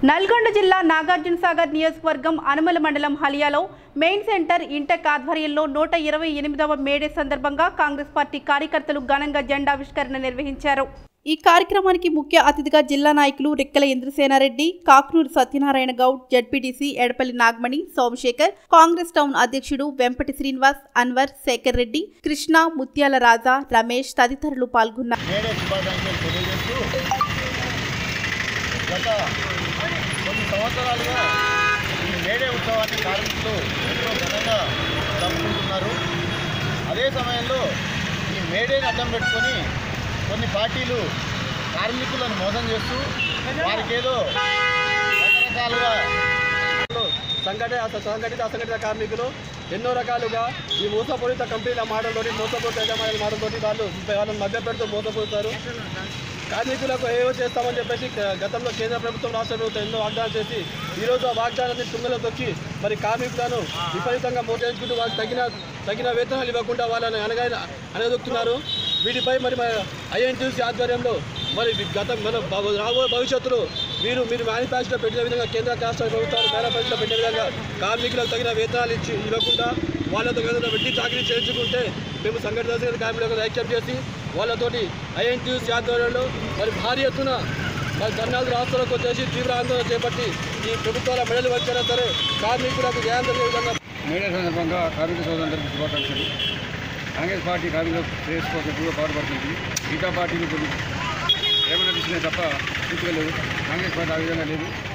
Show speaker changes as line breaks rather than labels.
నల్గొండ జిల్లా నాగార్జున సాగర్ నియోజకవర్గం అనుమల మండలం హలియాలో మెయిన్ సెంటర్ ఇంటెక్ ఆధ్వర్యంలో నూట ఇరవై ఎనిమిదవ మేడే సందర్భంగా కాంగ్రెస్ పార్టీ కార్యకర్తలు ఘనంగా జెండావిష్కరణ నిర్వహించారు ఈ కార్యక్రమానికి ముఖ్య అతిథిగా జిల్లా నాయకులు రెక్కల ఇంద్రసేనారెడ్డి కాక్నూరు సత్యనారాయణ గౌడ్ జడ్పీటీసీ ఎడపల్లి నాగమణి సోమశేఖర్ కాంగ్రెస్ టౌన్ అధ్యక్షుడు వెంపటి శ్రీనివాస్ అన్వర్ శేఖర్ రెడ్డి కృష్ణ ముత్యాల రాజా రమేష్ తదితరులు పాల్గొన్నారు
మేడే శుభాకాంక్షలు తెలియజేస్తూ గత కొన్ని సంవత్సరాలుగా ఈ మేడే ఉత్సవాన్ని కార్మికులు ఎంతో ఘనంగా జరుపుకుంటున్నారు అదే సమయంలో ఈ మేడేని అడ్డం పెట్టుకొని కొన్ని పార్టీలు కార్మికులను మోసం చేస్తూ వారికి ఏదో రకరకాలుగా
సంఘటిత అస- సంఘటిత అసంఘటిత కార్మికులు ఎన్నో రకాలుగా ఈ మోసపూరిత కంపెనీల మాటలతోటి మోసపూరిత యజమానుల మాటలతోటి వాళ్ళు వాళ్ళని మభ్యపెడుతూ మోసపోతారు కార్మికులకు ఏవో చేస్తామని చెప్పేసి క- గతంలో కేంద్ర ప్రభుత్వం రాష్ట్ర ప్రభుత్వం ఎన్నో వాగ్దానాలు చేసి ఈరోజు ఆ వాగ్దానాన్ని తుంగలో తొక్కి మరి కార్మికులను విపరీతంగా మోసగించుకుంటూ వాళ్ళకి తగిన తగిన వేతనాలు ఇవ్వకుండా వాళ్ళని అనగా అనగదొక్కుతున్నారు వీటిపై మరి ఐఎన్టీసీ ఆధ్వర్యంలో మరి గత మన భవ- రాబోయే భవిష్యత్తులో మీరు మీరు మేనిఫెస్టో పెట్టిన విధంగా కేంద్ర రాష్ట్ర ప్రభుత్వాలు మేనిఫెస్టో పెట్టిన విధంగా కార్మికులకు తగిన వేతనాలు ఇచ్చి ఇవ్వకుండా వాళ్ళతో ఏదైనా వెట్టి చాకరీ చేయించుకుంటే మేము సంఘటన దశ కార్మికులకు ఐక్యం చేసి వాళ్ళతోటి ఐఎన్టీసీ ఆధ్వర్యంలో మరి భారీ ఎత్తున మరి ధర్నాలు రాష్ట్రాలకు వచ్చేసి తీవ్ర ఆందోళన చేపట్టి ఈ ప్రభుత్వాల మెడలు వచ్చినా సరే కార్మికులకు న్యాయం జరిగే విధంగా
మేడే సందర్భంగా కార్మిక సోదరులందరికీ శుభాకాంక్షలు కాంగ్రెస్ పార్టీ కార్మికుల శ్రేయస్ కోసం ఎక్కువగా పాటుపడుతుంది మిగతా పార్టీలు కొన్ని ఏమైనా తీసుకునే తప్ప పూర్తిగా లేవు కాంగ్రెస్ పార్టీ ఆ విధంగా లేదు